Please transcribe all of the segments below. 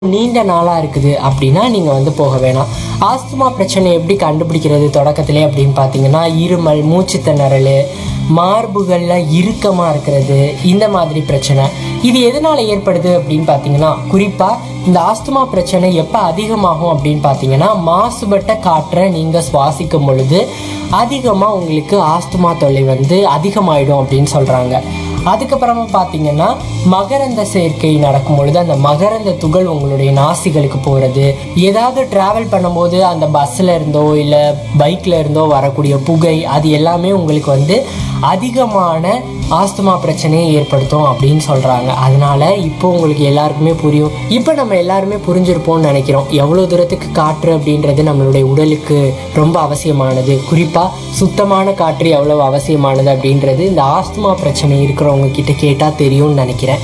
நீண்ட நாளாக இருக்குது அப்படின்னா நீங்கள் வந்து போக வேணாம் ஆஸ்துமா பிரச்சனை எப்படி கண்டுபிடிக்கிறது தொடக்கத்திலே அப்படின்னு பார்த்தீங்கன்னா இருமல் மூச்சு திணறல் மார்புகளில் இறுக்கமாக இருக்கிறது இந்த மாதிரி பிரச்சனை இது எதனால் ஏற்படுது அப்படின்னு பார்த்தீங்கன்னா குறிப்பாக இந்த ஆஸ்துமா பிரச்சனை எப்போ அதிகமாகும் அப்படின்னு பார்த்தீங்கன்னா மாசுபட்ட காற்றை நீங்கள் சுவாசிக்கும் பொழுது அதிகமாக உங்களுக்கு ஆஸ்துமா தொல்லை வந்து அதிகமாயிடும் அப்படின்னு சொல்கிறாங்க அதுக்கப்புறமா பார்த்தீங்கன்னா மகரந்த சேர்க்கை நடக்கும் பொழுது அந்த மகரந்த துகள் உங்களுடைய நாசிகளுக்கு போகிறது ஏதாவது டிராவல் பண்ணும்போது அந்த பஸ்ஸில் இருந்தோ இல்லை பைக்கில் இருந்தோ வரக்கூடிய புகை அது எல்லாமே உங்களுக்கு வந்து அதிகமான ஆஸ்துமா பிரச்சனையை ஏற்படுத்தும் அப்படின்னு சொல்கிறாங்க அதனால இப்போ உங்களுக்கு எல்லாருக்குமே புரியும் இப்போ நம்ம எல்லாருமே புரிஞ்சிருப்போம்னு நினைக்கிறோம் எவ்வளோ தூரத்துக்கு காற்று அப்படின்றது நம்மளுடைய உடலுக்கு ரொம்ப அவசியமானது குறிப்பாக சுத்தமான காற்று எவ்வளோ அவசியமானது அப்படின்றது இந்த ஆஸ்துமா பிரச்சனை இருக்கிறவங்க கிட்ட கேட்டால் தெரியும்னு நினைக்கிறேன்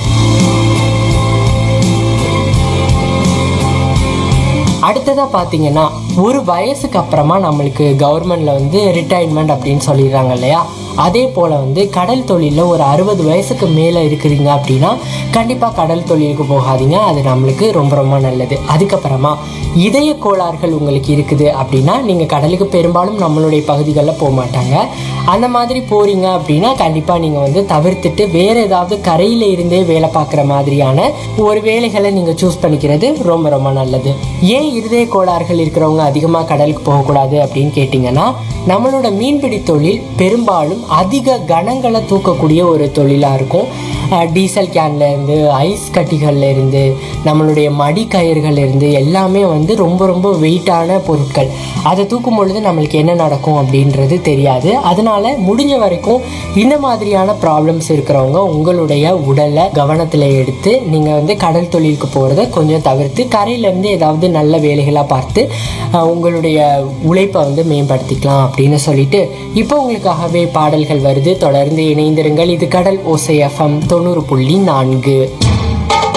அடுத்ததாக பார்த்தீங்கன்னா ஒரு வயசுக்கு அப்புறமா நம்மளுக்கு கவர்மெண்ட்ல வந்து ரிட்டையர்மெண்ட் அப்படின்னு சொல்லிடுறாங்க இல்லையா அதே போல் வந்து கடல் தொழிலில் ஒரு அறுபது வயசுக்கு மேலே இருக்கிறீங்க அப்படின்னா கண்டிப்பாக கடல் தொழிலுக்கு போகாதீங்க அது நம்மளுக்கு ரொம்ப ரொம்ப நல்லது அதுக்கப்புறமா இதய கோளாறுகள் உங்களுக்கு இருக்குது அப்படின்னா நீங்கள் கடலுக்கு பெரும்பாலும் நம்மளுடைய பகுதிகளில் போக மாட்டாங்க அந்த மாதிரி போகிறீங்க அப்படின்னா கண்டிப்பாக நீங்கள் வந்து தவிர்த்துட்டு வேறு ஏதாவது கரையில் இருந்தே வேலை பார்க்குற மாதிரியான ஒரு வேலைகளை நீங்கள் சூஸ் பண்ணிக்கிறது ரொம்ப ரொம்ப நல்லது ஏன் இருதய கோளாறுகள் இருக்கிறவங்க அதிகமாக கடலுக்கு போகக்கூடாது அப்படின்னு கேட்டிங்கன்னா நம்மளோட மீன்பிடி தொழில் பெரும்பாலும் அதிக கனங்களை தூக்கக்கூடிய ஒரு தொழிலாக இருக்கும் அஹ் டீசல் கேன்ல இருந்து ஐஸ் கட்டிகள்ல இருந்து நம்மளுடைய மடி கயிறுகள்ல இருந்து எல்லாமே வந்து ரொம்ப ரொம்ப வெயிட்டான பொருட்கள் அதை தூக்கும் பொழுது நம்மளுக்கு என்ன நடக்கும் அப்படின்றது தெரியாது அதனால முடிஞ்ச வரைக்கும் இந்த மாதிரியான ப்ராப்ளம்ஸ் இருக்கிறவங்க உங்களுடைய உடலை கவனத்தில் எடுத்து நீங்கள் வந்து கடல் தொழிலுக்கு போகிறத கொஞ்சம் தவிர்த்து கரையிலேருந்து ஏதாவது நல்ல வேலைகளாக பார்த்து அஹ், உங்களுடைய உழைப்பை வந்து மேம்படுத்திக்கலாம் அப்படின்னு சொல்லிட்டு இப்போ உங்களுக்காகவே பாடல்கள் வருது தொடர்ந்து இணைந்திருங்கள் இது கடல் ஓசை எஃப்எம் தொண்ணூறு புள்ளி நான்கு